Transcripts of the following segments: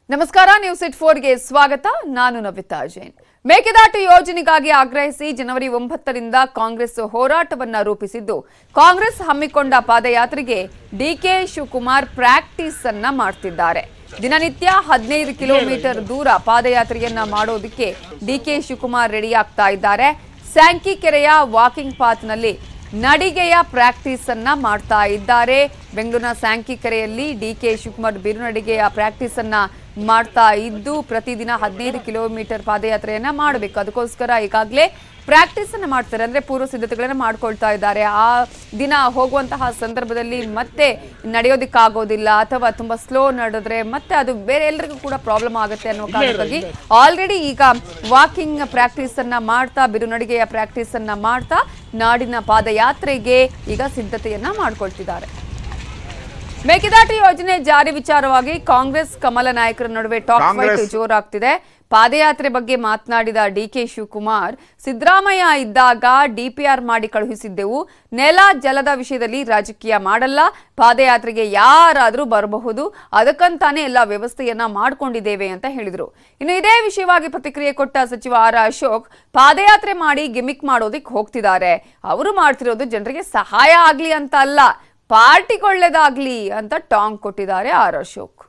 ನಮಸ್ಕಾರ news it ಫೋರ್ಗೆ ಸ್ವಾಗತ ನಾನು ನವಿತಾ ಜೈನ್ ಮೇಕೆದಾಟು ಯೋಜನೆಗಾಗಿ ಆಗ್ರಹಿಸಿ ಜನವರಿ ಒಂಬತ್ತರಿಂದ ಕಾಂಗ್ರೆಸ್ ಹೋರಾಟವನ್ನ ರೂಪಿಸಿದ್ದು ಕಾಂಗ್ರೆಸ್ ಹಮ್ಮಿಕೊಂಡ ಪಾದಯಾತ್ರೆಗೆ ಡಿಕೆ ಶಿವಕುಮಾರ್ ಪ್ರಾಕ್ಟೀಸ್ ಅನ್ನ ಮಾಡ್ತಿದ್ದಾರೆ ದಿನನಿತ್ಯ ಹದಿನೈದು ಕಿಲೋಮೀಟರ್ ದೂರ ಪಾದಯಾತ್ರೆಯನ್ನ ಮಾಡೋದಕ್ಕೆ ಡಿಕೆ ಶಿವಕುಮಾರ್ ರೆಡಿ ಆಗ್ತಾ ಇದ್ದಾರೆ ಸ್ಯಾಂಕಿ ಕೆರೆಯ ವಾಕಿಂಗ್ ಪಾತ್ನಲ್ಲಿ ನಡಿಗೆಯ ಪ್ರಾಕ್ಟೀಸ್ ಅನ್ನ ಮಾಡ್ತಾ ಇದ್ದಾರೆ ಬೆಂಗಳೂರಿನ ಸ್ಯಾಂಕಿ ಕೆರೆಯಲ್ಲಿ ಡಿ ಕೆ ಶಿವಕುಮಾರ್ ಬಿರುನಡಿಗೆಯ ಪ್ರಾಕ್ಟೀಸ್ ಅನ್ನ ಮಾಡ್ತಾ ಇದ್ದು ಪ್ರತಿದಿನ ಹದಿನೈದು ಕಿಲೋಮೀಟರ್ ಪಾದಯಾತ್ರೆಯನ್ನ ಮಾಡಬೇಕು ಅದಕ್ಕೋಸ್ಕರ ಈಗಾಗಲೇ ಪ್ರಾಕ್ಟೀಸ್ ಅನ್ನ ಮಾಡ್ತಾರೆ ಅಂದ್ರೆ ಪೂರ್ವ ಸಿದ್ಧತೆಗಳನ್ನ ಮಾಡ್ಕೊಳ್ತಾ ಇದ್ದಾರೆ ಆ ದಿನ ಹೋಗುವಂತಹ ಸಂದರ್ಭದಲ್ಲಿ ಮತ್ತೆ ನಡೆಯೋದಿಕ್ಕಾಗೋದಿಲ್ಲ ಅಥವಾ ತುಂಬಾ ಸ್ಲೋ ನಡೆದ್ರೆ ಮತ್ತೆ ಅದು ಬೇರೆ ಎಲ್ಲರಿಗೂ ಕೂಡ ಪ್ರಾಬ್ಲಮ್ ಆಗುತ್ತೆ ಅನ್ನೋ ಕಾರಣಕ್ಕಾಗಿ ಆಲ್ರೆಡಿ ಈಗ ವಾಕಿಂಗ್ ಪ್ರಾಕ್ಟೀಸ್ ಅನ್ನ ಮಾಡ್ತಾ ಬಿರುನಡಿಗೆಯ ಪ್ರಾಕ್ಟೀಸ್ ಅನ್ನ ಮಾಡ್ತಾ ನಾಡಿನ ಪಾದಯಾತ್ರೆಗೆ ಈಗ ಸಿದ್ಧತೆಯನ್ನ ಮಾಡ್ಕೊಳ್ತಿದ್ದಾರೆ ಮೇಕೆದಾಟು ಯೋಜನೆ ಜಾರಿ ವಿಚಾರವಾಗಿ ಕಾಂಗ್ರೆಸ್ ಕಮಲ ನಾಯಕರ ನಡುವೆ ಟಾಕ್ ಫೈಟ್ ಕಾಂಗ್ರೆಸ್- ಜೋರಾಗ್ತಿದೆ ಪಾದಯಾತ್ರೆ ಬಗ್ಗೆ ಮಾತನಾಡಿದ ಡಿ ಕೆ ಶಿವಕುಮಾರ್ ಸಿದ್ದರಾಮಯ್ಯ ಇದ್ದಾಗ ಡಿಪಿಆರ್ ಮಾಡಿ ಕಳುಹಿಸಿದ್ದೆವು ನೆಲ ಜಲದ ವಿಷಯದಲ್ಲಿ ರಾಜಕೀಯ ಮಾಡಲ್ಲ ಪಾದಯಾತ್ರೆಗೆ ಯಾರಾದರೂ ಬರಬಹುದು ಅದಕ್ಕಂತಾನೆ ಎಲ್ಲ ವ್ಯವಸ್ಥೆಯನ್ನ ಮಾಡ್ಕೊಂಡಿದ್ದೇವೆ ಅಂತ ಹೇಳಿದರು ಇನ್ನು ಇದೇ ವಿಷಯವಾಗಿ ಪ್ರತಿಕ್ರಿಯೆ ಕೊಟ್ಟ ಸಚಿವ ಆರ್ ಅಶೋಕ್ ಪಾದಯಾತ್ರೆ ಮಾಡಿ ಗಿಮಿಕ್ ಮಾಡೋದಿಕ್ ಹೋಗ್ತಿದ್ದಾರೆ ಅವರು ಮಾಡ್ತಿರೋದು ಜನರಿಗೆ ಸಹಾಯ ಆಗ್ಲಿ ಅಂತ ಅಲ್ಲ ಪಾರ್ಟಿಗೊಳ್ಳೇದಾಗ್ಲಿ ಅಂತ ಟಾಂಗ್ ಕೊಟ್ಟಿದ್ದಾರೆ ಆರ್ ಅಶೋಕ್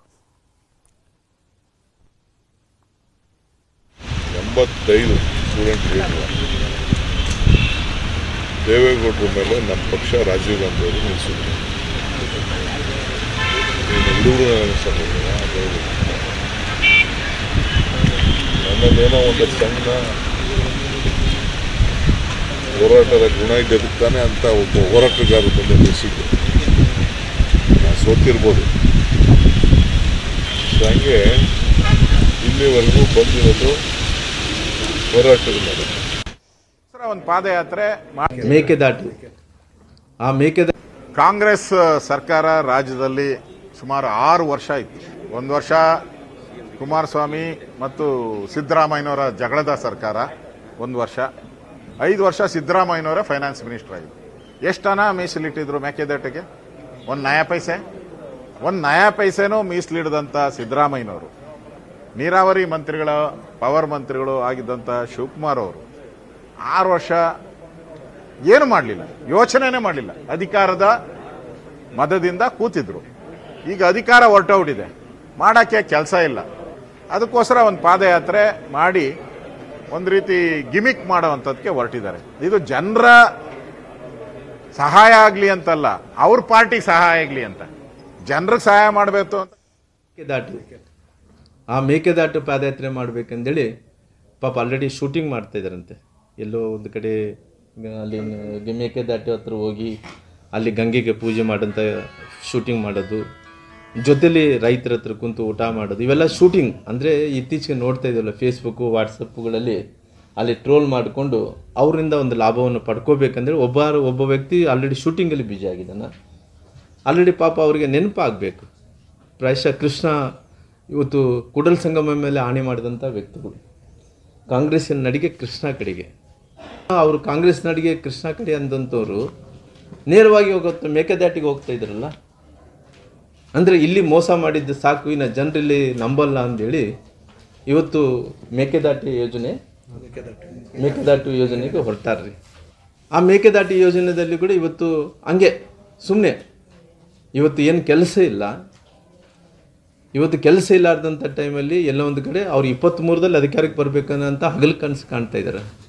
ಎಂಬತ್ತೈದು ಸ್ಟೂಡೆಂಟ್ ಲೀಡರ್ ದೇವೇಗೌಡರ ಮೇಲೆ ನಮ್ಮ ಪಕ್ಷ ರಾಜೀವ್ ಗಾಂಧಿ ಅವರು ನಿಲ್ಲಿಸಿದ್ರು ಹುಡುಗರು ನನ್ನಲ್ಲೇನೋ ಒಂದು ಸಣ್ಣ ಹೋರಾಟದ ಗುಣ ಇದ್ದದಕ್ಕೆ ತಾನೇ ಅಂತ ಒಬ್ಬ ಹೋರಾಟಗಾರರ ಮುಂದೆ ನಿಲ್ಲಿಸಿದ್ರು ನಾನು ಸೋತಿರ್ಬೋದು ಸೊ ಹಂಗೆ ಇಲ್ಲಿವರೆಗೂ ಬಂದಿರೋದು ಹೋರಾಟದ ಮೇಲೆ ಒಂದು ಪಾದಯಾತ್ರೆ ಮಾಡಿ ಮೇಕೆದಾಟು ಆ ಮೇಕೆದಾಟು ಕಾಂಗ್ರೆಸ್ ಸರ್ಕಾರ ರಾಜ್ಯದಲ್ಲಿ ಸುಮಾರು ಆರು ವರ್ಷ ಇತ್ತು ಒಂದು ವರ್ಷ ಕುಮಾರಸ್ವಾಮಿ ಮತ್ತು ಸಿದ್ದರಾಮಯ್ಯನವರ ಜಗಳದ ಸರ್ಕಾರ ಒಂದು ವರ್ಷ ಐದು ವರ್ಷ ಸಿದ್ದರಾಮಯ್ಯನವರೇ ಫೈನಾನ್ಸ್ ಮಿನಿಸ್ಟರ್ ಆಗಿದ್ರು ಎಷ್ಟು ಹಣ ಮೀಸಲಿಟ್ಟಿದ್ರು ಮೇಕೆದಾಟಿಗೆ ಒಂದು ನಯಾ ಪೈಸೆ ಒಂದು ನಯಾ ಪೈಸೆನೂ ಮೀಸಲಿಡದಂಥ ಸಿದ್ದರಾಮಯ್ಯನವರು ನೀರಾವರಿ ಮಂತ್ರಿಗಳ ಪವರ್ ಮಂತ್ರಿಗಳು ಆಗಿದ್ದಂಥ ಶಿವಕುಮಾರ್ ಅವರು ಆರು ವರ್ಷ ಏನು ಮಾಡಲಿಲ್ಲ ಯೋಚನೆನೇ ಮಾಡಲಿಲ್ಲ ಅಧಿಕಾರದ ಮದದಿಂದ ಕೂತಿದ್ರು ಈಗ ಅಧಿಕಾರ ಹೊರಟೋಗ್ಬಿಟ್ಟಿದೆ ಮಾಡೋಕ್ಕೆ ಕೆಲಸ ಇಲ್ಲ ಅದಕ್ಕೋಸ್ಕರ ಒಂದು ಪಾದಯಾತ್ರೆ ಮಾಡಿ ಒಂದು ರೀತಿ ಗಿಮಿಕ್ ಮಾಡೋವಂಥದ್ದಕ್ಕೆ ಹೊರಟಿದ್ದಾರೆ ಇದು ಜನರ ಸಹಾಯ ಆಗಲಿ ಅಂತಲ್ಲ ಅವ್ರ ಪಾರ್ಟಿಗೆ ಸಹಾಯ ಆಗಲಿ ಅಂತ ಜನರಿಗೆ ಸಹಾಯ ಮಾಡಬೇಕು ಅಂತ ಮೇಕೆದಾಟು ಆ ಮೇಕೆದಾಟು ಪಾದಯಾತ್ರೆ ಮಾಡ್ಬೇಕಂದೇಳಿ ಪಾಪ ಆಲ್ರೆಡಿ ಶೂಟಿಂಗ್ ಮಾಡ್ತಾ ಇದ್ದಾರಂತೆ ಎಲ್ಲೋ ಒಂದು ಕಡೆ ಅಲ್ಲಿ ಗ- ಮೇಕೆದಾಟು ಹತ್ರ ಹೋಗಿ ಅಲ್ಲಿ ಗಂಗೆಗೆ ಪೂಜೆ ಮಾಡೋಂಥ ಶೂಟಿಂಗ್ ಮಾಡೋದು ಜೊತೆಲಿ ರೈತರ ಹತ್ರ ಕುಂತು ಊಟ ಮಾಡೋದು ಇವೆಲ್ಲ ಶೂಟಿಂಗ್ ಅಂದರೆ ಇತ್ತೀಚೆಗೆ ನೋಡ್ತಾ ಇದ್ದೀವಲ್ಲ ಫೇಸ್ಬುಕ್ಕು ವಾಟ್ಸಪ್ಗಳಲ್ಲಿ ಅಲ್ಲಿ ಟ್ರೋಲ್ ಮಾಡಿಕೊಂಡು ಅವರಿಂದ ಒಂದು ಲಾಭವನ್ನು ಪಡ್ಕೋಬೇಕಂದ್ರೆ ಒಬ್ಬ ಒಬ್ಬ ವ್ಯಕ್ತಿ ಆಲ್ರೆಡಿ ಶೂಟಿಂಗಲ್ಲಿ ಬ್ಯುಸಿ ಆಗಿದ್ದಾನೆ ಆಲ್ರೆಡಿ ಪಾಪ ಅವರಿಗೆ ನೆನಪಾಗಬೇಕು ಪ್ರಾಯಶಃ ಕೃಷ್ಣ ಇವತ್ತು ಕುಡಲ್ ಸಂಗಮ ಮೇಲೆ ಆಣೆ ಮಾಡಿದಂಥ ವ್ಯಕ್ತಿಗಳು ಕಾಂಗ್ರೆಸ್ಸಿನ ನಡಿಗೆ ಕೃಷ್ಣ ಕಡೆಗೆ ಅವರು ಕಾಂಗ್ರೆಸ್ ನಡಿಗೆ ಕೃಷ್ಣ ಕಡೆ ಅಂದಂಥವ್ರು ನೇರವಾಗಿ ಹೋಗುತ್ತೆ ಮೇಕೆದಾಟಿಗೆ ಹೋಗ್ತಾ ಇದ್ರಲ್ಲ ಅಂದರೆ ಇಲ್ಲಿ ಮೋಸ ಮಾಡಿದ್ದು ಸಾಕು ಇನ್ನು ಜನರಲ್ಲಿ ನಂಬಲ್ಲ ಅಂದೇಳಿ ಇವತ್ತು ಮೇಕೆದಾಟಿ ಯೋಜನೆ ಮೇಕೆದಾಟು ಯೋಜನೆಗೆ ಹೊರಟಾರ್ರಿ ಆ ಮೇಕೆದಾಟಿ ಯೋಜನೆಯಲ್ಲಿ ಕೂಡ ಇವತ್ತು ಹಂಗೆ ಸುಮ್ಮನೆ ಇವತ್ತು ಏನು ಕೆಲಸ ಇಲ್ಲ ಇವತ್ತು ಕೆಲಸ ಇಲ್ಲಾರ್ದಂಥ ಟೈಮಲ್ಲಿ ಎಲ್ಲ ಒಂದು ಕಡೆ ಅವ್ರು ಇಪ್ಪತ್ತ್ಮೂರದಲ್ಲಿ ಅಧಿಕಾರಕ್ಕೆ ಬರ್ಬೇಕನ್ನೋಂಥ ಹಗಲು ಕನಸು ಕಾಣ್ತಾ ಇದ್ದಾರೆ